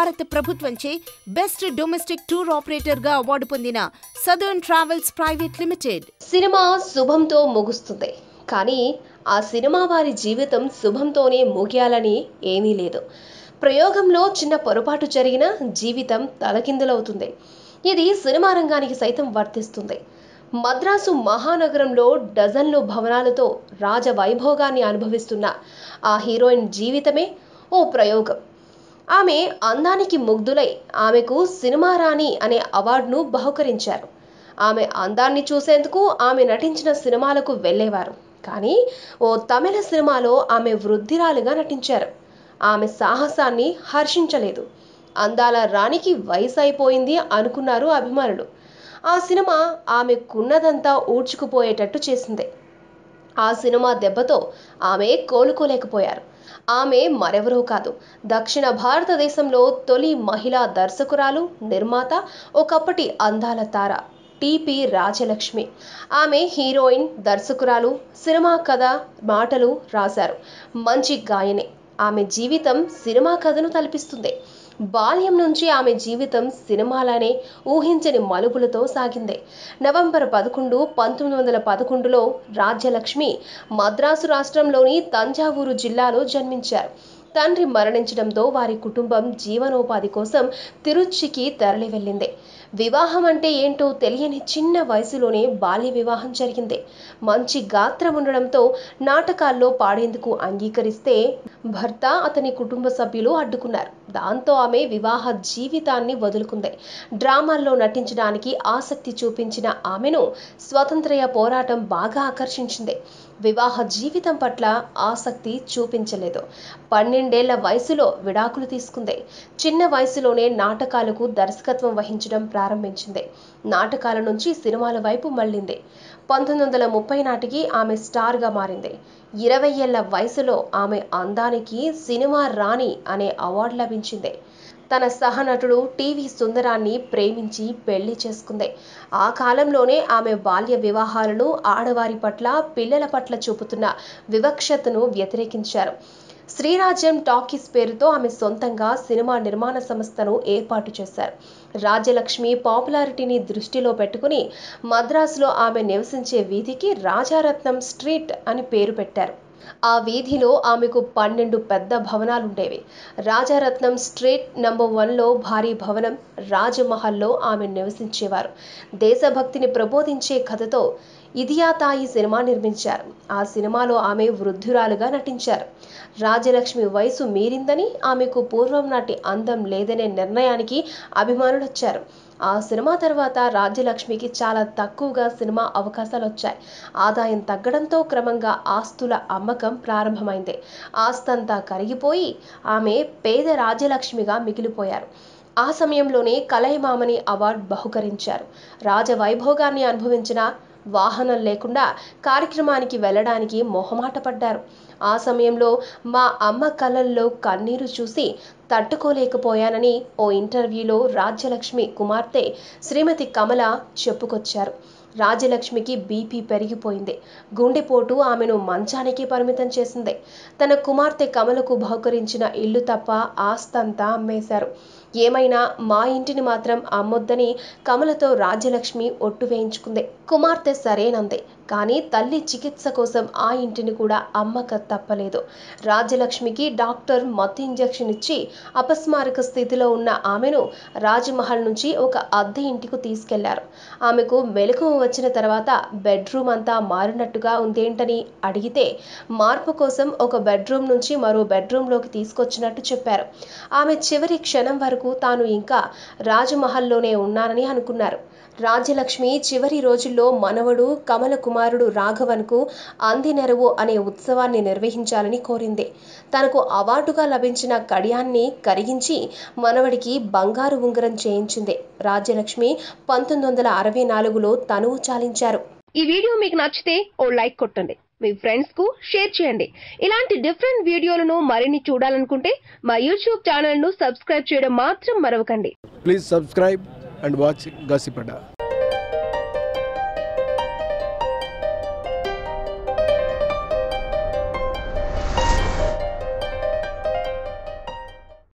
భారత ప్రభుత్వంచే best domestic tour operator గా అవార్డు పొందిన సదర్న్ ట్రావెల్స్ ప్రైవేట్ లిమిటెడ్ సినిమా శుభంతో ముగుస్తుంది కానీ ఆ సినిమా వారి జీవితం శుభంతోనే ముగియాలని ఏమీ లేదు ప్రయోగంలో చిన్న పొరపాటు జరిగిన జీవితం తలకిందులవుతుంది ఇది సినిమా రంగానికి సైతం వర్తిస్తుంది మద్రాసు మహానగరంలో డజన్లు భవనాలతో రాజవైభోగాన్ని అనుభవిస్తున్న ఆ హీరోయిన్ జీవితమే ఓ ప్రయోగం ఆమె అందానికి ముగ్ధులై ఆమెకు సినిమా రాణి అనే అవార్డును బహుకరించారు ఆమె అందాన్ని చూసేందుకు ఆమె నటించిన సినిమాలకు వెళ్ళేవారు కానీ ఓ తమిళ సినిమాలో ఆమె వృద్ధిరాలుగా నటించారు ఆమె సాహసాన్ని హర్షించలేదు అందాల రాణికి వయసు అయిపోయింది అనుకున్నారు అభిమానులు ఆ సినిమా ఆమెకున్నదంతా ఊడ్చుకుపోయేటట్టు చేసింది ఆ సినిమా దెబ్బతో ఆమె కోలుకోలేకపోయారు ఆమె మరెవరో కాదు దక్షిణ భారతదేశంలో తొలి మహిళా దర్శకురాలు నిర్మాత ఒకప్పటి అందాల తార టిపి రాజలక్ష్మి ఆమె హీరోయిన్ దర్శకురాలు సినిమా కథ మాటలు రాశారు మంచి గాయని ఆమె జీవితం సినిమా కథను తలపిస్తుంది బాల్యం నుంచి ఆమె జీవితం సినిమాలనే ఊహించని మలుపులతో సాగింది నవంబర్ పదకొండు పంతొమ్మిది వందల పదకొండులో రాజ్యలక్ష్మి మద్రాసు రాష్ట్రంలోని తంజావూరు జిల్లాలో జన్మించారు తండ్రి మరణించడంతో వారి కుటుంబం జీవనోపాధి కోసం తిరుచికి తరలి వెళ్ళింది వివాహం అంటే ఏంటో తెలియని చిన్న వయసులోనే బాల్య వివాహం జరిగింది మంచి గాత్రం ఉండడంతో నాటకాల్లో పాడేందుకు అంగీకరిస్తే భర్త అతని కుటుంబ సభ్యులు అడ్డుకున్నారు దాంతో ఆమె వివాహ జీవితాన్ని వదులుకుంది డ్రామాల్లో నటించడానికి ఆసక్తి చూపించిన ఆమెను స్వతంత్రయ పోరాటం బాగా ఆకర్షించింది వివాహ జీవితం పట్ల ఆసక్తి చూపించలేదు పన్నెండేళ్ల వయసులో విడాకులు తీసుకుంది చిన్న వయసులోనే నాటకాలకు దర్శకత్వం వహించడం ప్రారంభించింది నాటకాల నుంచి సినిమాల వైపు మళ్ళింది పంతొమ్మిది వందల ముప్పై నాటికి ఆమె స్టార్గా మారింది ఇరవై ఏళ్ల వయసులో ఆమె అందానికి సినిమా రాణి అనే అవార్డు లభించింది తన సహనటుడు టీవీ సుందరాన్ని ప్రేమించి పెళ్లి చేసుకుంది ఆ కాలంలోనే ఆమె బాల్య వివాహాలను ఆడవారి పట్ల పిల్లల పట్ల చూపుతున్న వివక్షతను వ్యతిరేకించారు శ్రీరాజ్యం టాకీస్ పేరుతో ఆమె సొంతంగా సినిమా నిర్మాణ సంస్థను ఏర్పాటు చేశారు రాజ్యలక్ష్మి పాపులారిటీని దృష్టిలో పెట్టుకుని మద్రాసులో ఆమె నివసించే వీధికి రాజారత్నం స్ట్రీట్ అని పేరు పెట్టారు ఆ వీధిలో ఆమెకు పన్నెండు పెద్ద భవనాలుండేవి రాజారత్నం స్ట్రీట్ నంబర్ వన్లో భారీ భవనం రాజమహల్లో ఆమె నివసించేవారు దేశభక్తిని ప్రబోధించే కథతో ఇదియాతాయి సినిమా నిర్మించారు ఆ సినిమాలో ఆమె వృద్ధురాలుగా నటించారు రాజలక్ష్మి వయసు మీరిందని ఆమెకు పూర్వం నాటి అందం లేదనే నిర్ణయానికి అభిమానులు వచ్చారు ఆ సినిమా తర్వాత రాజ్యలక్ష్మికి చాలా తక్కువగా సినిమా అవకాశాలు వచ్చాయి ఆదాయం తగ్గడంతో క్రమంగా ఆస్తుల అమ్మకం ప్రారంభమైంది ఆస్తంతా కరిగిపోయి ఆమె పేద రాజ్యలక్ష్మిగా మిగిలిపోయారు ఆ సమయంలోనే కలైమామని అవార్డు బహుకరించారు రాజవైభోగాన్ని అనుభవించిన వాహనం లేకుండా కార్యక్రమానికి వెళ్ళడానికి మొహమాట పడ్డారు ఆ సమయంలో మా అమ్మ కళ్ళల్లో కన్నీరు చూసి తట్టుకోలేకపోయానని ఓ ఇంటర్వ్యూలో రాజ్యలక్ష్మి కుమార్తె శ్రీమతి కమల చెప్పుకొచ్చారు రాజ్యలక్ష్మికి బీపీ పెరిగిపోయింది గుండెపోటు ఆమెను మంచానికి పరిమితం చేసింది తన కుమార్తె కమలకు బహుకరించిన ఇల్లు తప్ప ఆస్తంతా అమ్మేశారు ఏమైనా మా ఇంటిని మాత్రం అమ్మొద్దని కమలతో రాజ్యలక్ష్మి ఒట్టు వేయించుకుంది కుమార్తె సరేనంది కానీ తల్లి చికిత్స కోసం ఆ ఇంటిని కూడా అమ్మక తప్పలేదు రాజ్యలక్ష్మికి డాక్టర్ మత్తు ఇంజెక్షన్ ఇచ్చి అపస్మారక స్థితిలో ఉన్న ఆమెను రాజమహల్ నుంచి ఒక అద్దె ఇంటికి తీసుకెళ్లారు ఆమెకు మెలకువ వచ్చిన తర్వాత బెడ్రూమ్ అంతా మారినట్టుగా ఉందేంటని అడిగితే మార్పు కోసం ఒక బెడ్రూమ్ నుంచి మరో బెడ్రూమ్లోకి తీసుకొచ్చినట్టు చెప్పారు ఆమె చివరి క్షణం వరకు తాను ఇంకా రాజమహల్లోనే ఉన్నానని అనుకున్నారు రాజ్యలక్ష్మి చివరి రోజుల్లో మనవడు కమల కుమారుడు రాఘవన్కు అందినెరవు అనే ఉత్సవాన్ని నిర్వహించాలని కోరింది తనకు అవార్డుగా లభించిన కడియాన్ని కరిగించి మనవడికి బంగారు ఉంగరం చేయించింది రాజ్యలక్ష్మి పంతొమ్మిది వందల అరవై నాలుగులో తనువు చాలించారు ఈ వీడియో మీకు నచ్చితే ఓ లైక్ కొట్టండి మీ ఫ్రెండ్స్ కు షేర్ చేయండి ఇలాంటి డిఫరెంట్ వీడియోలను మరిన్ని చూడాలనుకుంటే మా యూట్యూబ్ ఛానల్ ను సబ్స్క్రైబ్ చేయడం మాత్రం మరవకండి Please subscribe and watch Gossip Adda.